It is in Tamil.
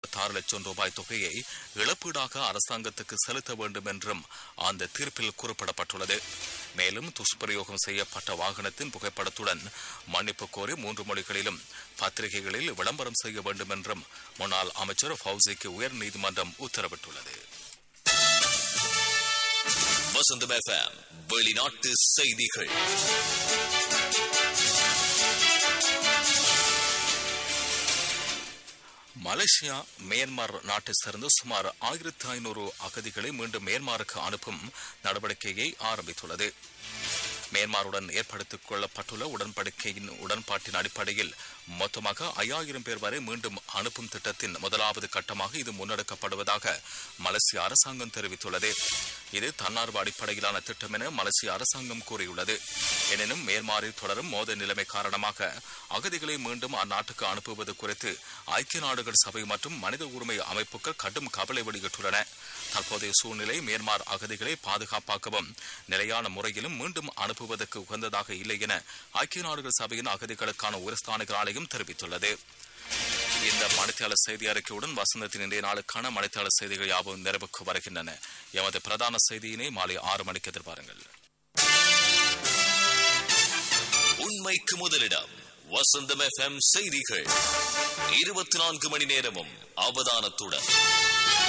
ஆறு லட்சம் ரூபாய் தொகையை இழப்பீடாக அரசாங்கத்துக்கு செலுத்த வேண்டும் என்றும் அந்த தீர்ப்பில் குறிப்பிடப்பட்டுள்ளது மேலும் துஷ்பிரயோகம் செய்யப்பட்ட வாகனத்தின் புகைப்படத்துடன் மன்னிப்பு கோரி மூன்று மொழிகளிலும் பத்திரிகைகளில் விளம்பரம் செய்ய வேண்டும் என்றும் முன்னாள் அமைச்சர் ஃபவுசிக்கு உயர்நீதிமன்றம் உத்தரவிட்டுள்ளது வசந்தம் எஃப்எம் வெளிநாட்டு செய்திகள் மலேசியா மியான்மர் நாட்டை சேர்ந்த சுமார் ஆயிரத்தி ஐநூறு அகதிகளை மீண்டும் மியான்மருக்கு அனுப்பும் நடவடிக்கையை ஆரம்பித்துள்ளது மியான்மருடன் ஏற்படுத்திக் கொள்ளப்பட்டுள்ள உடன்படிக்கையின் உடன்பாட்டின் அடிப்படையில் மொத்தமாக ஐயாயிரம் பேர் வரை மீண்டும் அனுப்பும் திட்டத்தின் முதலாவது கட்டமாக இது முன்னெடுக்கப்படுவதாக மலேசிய அரசாங்கம் தெரிவித்துள்ளது இது தன்னார்வ அடிப்படையிலான திட்டம் என மலேசிய அரசாங்கம் கூறியுள்ளது எனினும் மேல்மாறில் தொடரும் மோத நிலைமை காரணமாக அகதிகளை மீண்டும் அந்நாட்டுக்கு அனுப்புவது குறித்து ஐக்கிய நாடுகள் சபை மற்றும் மனித உரிமை அமைப்புகள் கடும் கவலை வெளியிட்டுள்ளன தற்போதைய சூழ்நிலை மியான்மர் அகதிகளை பாதுகாப்பாக்கவும் நிலையான முறையிலும் மீண்டும் அனுப்புவதற்கு உகந்ததாக இல்லை என ஐக்கிய நாடுகள் சபையின் அகதிகளுக்கான உயர்ஸ்தானிகர் ஆணையம் தெரிவித்துள்ளது இந்த மணித்தாளர் செய்தி அறிக்கையுடன் வசந்தத்தின் இன்றைய நாளுக்கான மணித்தாளர் செய்திகள் யாவும் நிறைவுக்கு வருகின்றன எமது பிரதான செய்தியினை மாலை ஆறு மணிக்கு எதிர்பாருங்கள் உண்மைக்கு முதலிடம் வசந்தம் எஃப்எம் செய்திகள் இருபத்தி நான்கு மணி நேரமும் அவதானத்துடன்